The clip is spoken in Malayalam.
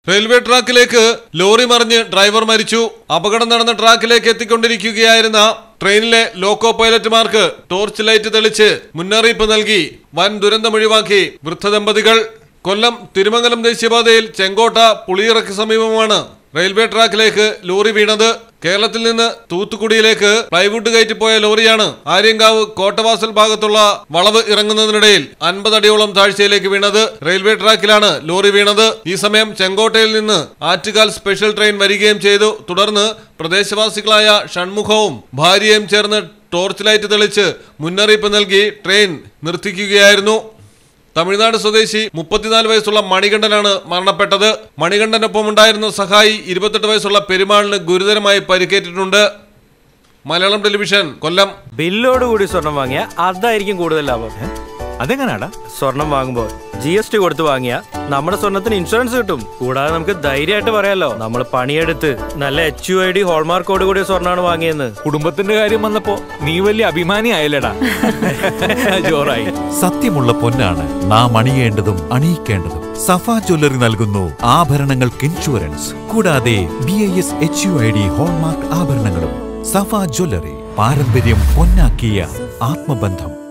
റെയിൽവേ ട്രാക്കിലേക്ക് ലോറി മറിഞ്ഞ് ഡ്രൈവർ മരിച്ചു അപകടം നടന്ന ട്രാക്കിലേക്ക് എത്തിക്കൊണ്ടിരിക്കുകയായിരുന്ന ട്രെയിനിലെ ലോക്കോ പൈലറ്റുമാർക്ക് ടോർച്ച് ലൈറ്റ് തെളിച്ച് മുന്നറിയിപ്പ് നൽകി വൻ ദുരന്തമൊഴിവാക്കി വൃദ്ധദമ്പതികൾ കൊല്ലം തിരുമംഗലം ദേശീയപാതയിൽ ചെങ്കോട്ട പുളിയിറക്ക് സമീപമാണ് റെയിൽവേ ട്രാക്കിലേക്ക് ലോറി വീണത് കേരളത്തിൽ നിന്ന് തൂത്തുക്കുടിയിലേക്ക് പ്ലൈവുഡ് കയറ്റിപ്പോയ ലോറിയാണ് ആര്യങ്കാവ് കോട്ടവാസൽ ഭാഗത്തുള്ള വളവ് ഇറങ്ങുന്നതിനിടയിൽ അൻപത് അടിയോളം താഴ്ചയിലേക്ക് വീണത് റെയിൽവേ ട്രാക്കിലാണ് ലോറി വീണത് ഈ സമയം ചെങ്കോട്ടയിൽ നിന്ന് ആറ്റുകാൽ സ്പെഷ്യൽ ട്രെയിൻ വരികയും ചെയ്തു തുടർന്ന് പ്രദേശവാസികളായ ഷൺമുഖവും ഭാര്യയും ചേർന്ന് ടോർച്ച് ലൈറ്റ് തെളിച്ച് മുന്നറിയിപ്പ് നൽകി ട്രെയിൻ നിർത്തിക്കുകയായിരുന്നു തമിഴ്നാട് സ്വദേശി മുപ്പത്തിനാല് വയസ്സുള്ള മണികണ്ഠനാണ് മരണപ്പെട്ടത് മണികണ്ഠനൊപ്പം ഉണ്ടായിരുന്ന സഹായി ഇരുപത്തെട്ട് വയസ്സുള്ള പെരുമാളിന് ഗുരുതരമായി പരിക്കേറ്റിട്ടുണ്ട് മലയാളം ടെലിവിഷൻ കൊല്ലം ബില്ലോട് കൂടി സ്വർണം വാങ്ങിയ അതായിരിക്കും കൂടുതൽ ലാഭം അതെങ്ങനാടാ സ്വർണം വാങ്ങുമ്പോൾ ജി എസ് ടി കൊടുത്ത് വാങ്ങിയ നമ്മുടെ സ്വർണത്തിന് ഇൻഷുറൻസ് കിട്ടും കൂടാതെ നമുക്ക് ധൈര്യമായിട്ട് പറയാലോ നമ്മൾ പണിയെടുത്ത് നല്ല എച്ച് യു ഐ ഡി ഹോൾമാർക്കോട് കൂടിയ സ്വർണ്ണമാണ് വാങ്ങിയെന്ന് കുടുംബത്തിന്റെ കാര്യം വന്നപ്പോ നീ വലിയ അഭിമാനി ആയല്ലടാ ജോറായി സത്യമുള്ള പൊന്നാണ് നാം അണിയേണ്ടതും അണിയിക്കേണ്ടതും സഫ ജ്വല്ലറി നൽകുന്നു ആഭരണങ്ങൾക്ക് ഇൻഷുറൻസ് കൂടാതെ B I S H U I D hallmark ആഭരണങ്ങളും സഫ ജ്വല്ലറി പാരമ്പര്യം പൊന്നാക്കിയ ആത്മബന്ധം